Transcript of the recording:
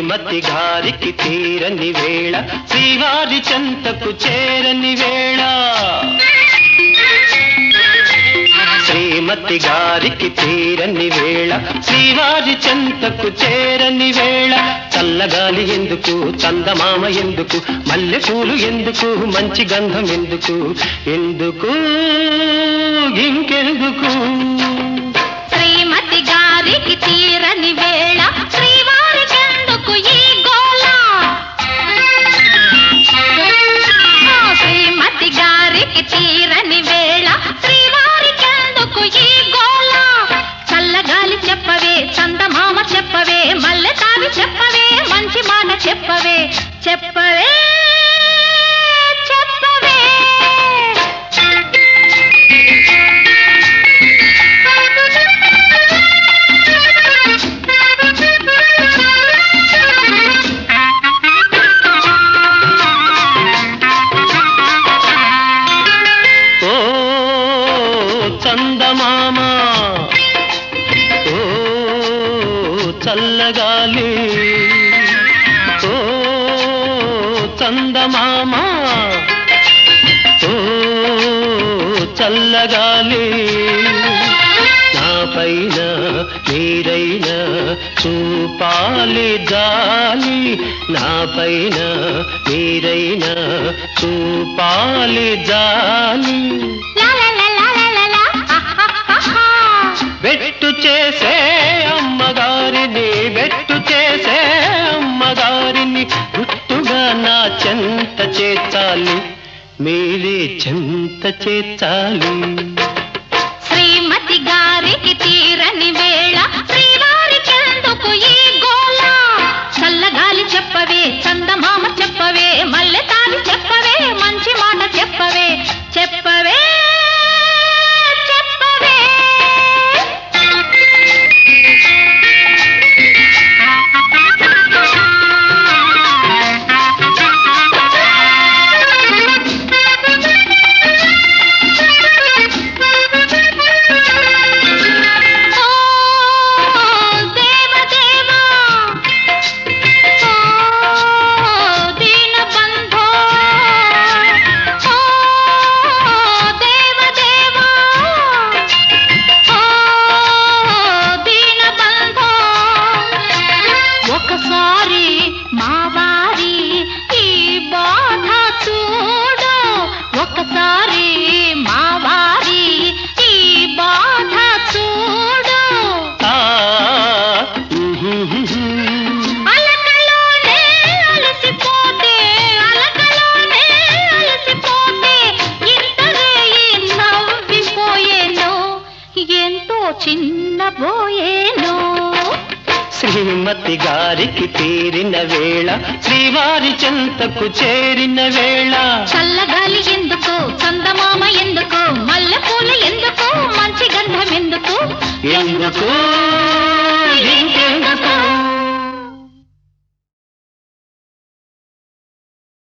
శ్రీమతి గారికి తీరని వేళ శ్రీవారి చెంతకు చేరని వేళ శ్రీమతి గారికి తీరని వేళ శ్రీవారి చెంతకు చేరని వేళ చల్లగాలి ఎందుకు చందమామ ఎందుకు మల్లెపూలు ఎందుకు మంచి గంధం ఎందుకు ఎందుకు ఇంకెందుకు శ్రీమతి గారికి తీరని వేళ శ్రీవారికెందుకు ఈ గోల ఆ, శ్రీమతి గారికి తీరని వేళ శ్రీవారికెందుకు ఈ గోల చల్లగాలి చెప్పవే చందమామ చెప్పవే మల్లె తావి చెప్పవే మంచి మాట చెప్పవే చెప్పవే ఓ చందమామ ఓ చల్లగాలి ఓ చందమామ ఓ చల్లగాలి నా పైన మీరైనా చూపాలి జాలి నా పైన మీరైనా చూపాలి జాలి లా లా లా లా లా లా లా, ఆహాహాహా. బెట్టు చేసే అమ్మగారిని బెట్టు చేసే అమ్మగారిని గుట్టుగా నా చెంత చేర్చాలి మీరే చెంత చేర్చాలి శ్రీమతి గారికి తీరని వేళ శ్రీవారికెందుకు ఈ గోల చల్లగాలి చెప్పవే చందమామ చెప్పవే మల్లె తావి చెప్పవే మంచి మాట చెప్పవే చెప్పవే చెప్పవే ఓ దేవదేవా ఓ దీనబంధో ఓ దేవదేవా ఓ దీనబంధో ఒకసారి మా వారి ఈ బాధ చూడు ఒకసారి మా వారి ఈ బాధ చూడు ఆ ఉహుహుహు. అలకలోనే అలసిపోతే అలకలోనే అలసిపోతే ఇంతనే ఈ నవ్విపోయేను ఎంతో చిన్నబోయేను శ్రీమతి గారికి తీరిన వేళ శ్రీవారి చెంతకు చేరిన వేళ చల్లగాలి ఎందుకు చందమామ ఎందుకు మల్లెపూలు ఎందుకు మంచి గంధం ఎందుకు ఎందుకు